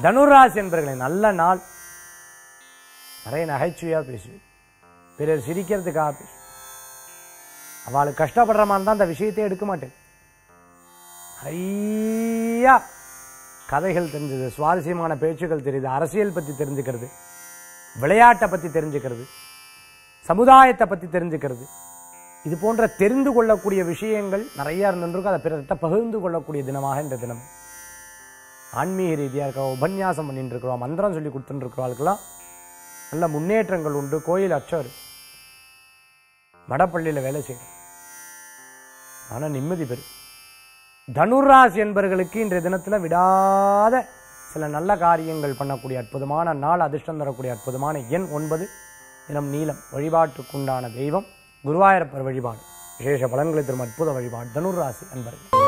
தனுராசி என்பர்களே நல்ல நாள் நிறைய நகைச்சுவையா பேசுவேன் பிறர் சிரிக்கிறதுக்காக பேசுவேன் அவளுக்கு கஷ்டப்படுற மாதிரி தான் அந்த விஷயத்தை எடுக்க மாட்டேன் நிறையா கதைகள் தெரிஞ்சது சுவாரஸ்யமான பேச்சுக்கள் தெரியுது அரசியல் பத்தி தெரிஞ்சுக்கிறது விளையாட்டை பத்தி தெரிஞ்சுக்கிறது சமுதாயத்தை பத்தி தெரிஞ்சுக்கிறது இது போன்ற தெரிந்து கொள்ளக்கூடிய விஷயங்கள் நிறைய இருந்திருக்கும் அதை பிறர்கிட்ட பகிர்ந்து கொள்ளக்கூடிய தினமாக இந்த தினம் ஆன்மீக ரீதியாக இருக்க உபன்யாசம் பண்ணிட்டு இருக்கிறோம் மந்திரம் சொல்லி கொடுத்துட்டு இருக்கிறவர்களுக்கெல்லாம் நல்ல முன்னேற்றங்கள் உண்டு கோயில் அச்சர் வடப்பள்ளியில் வேலை செய்கிறோம் ஆனால் நிம்மதி பெறும் தனுராசி என்பவர்களுக்கு இன்றைய தினத்தில் விடாத சில நல்ல காரியங்கள் பண்ணக்கூடிய அற்புதமான நாள் அதிர்ஷ்டம் தரக்கூடிய அற்புதமான எண் ஒன்பது தினம் நீளம் வழிபாட்டுக்குண்டான தெய்வம் குருவாயூரப்பர் வழிபாடு விசேஷ பலன்களை தரும் அற்புத வழிபாடு தனுராசி என்பர்கள்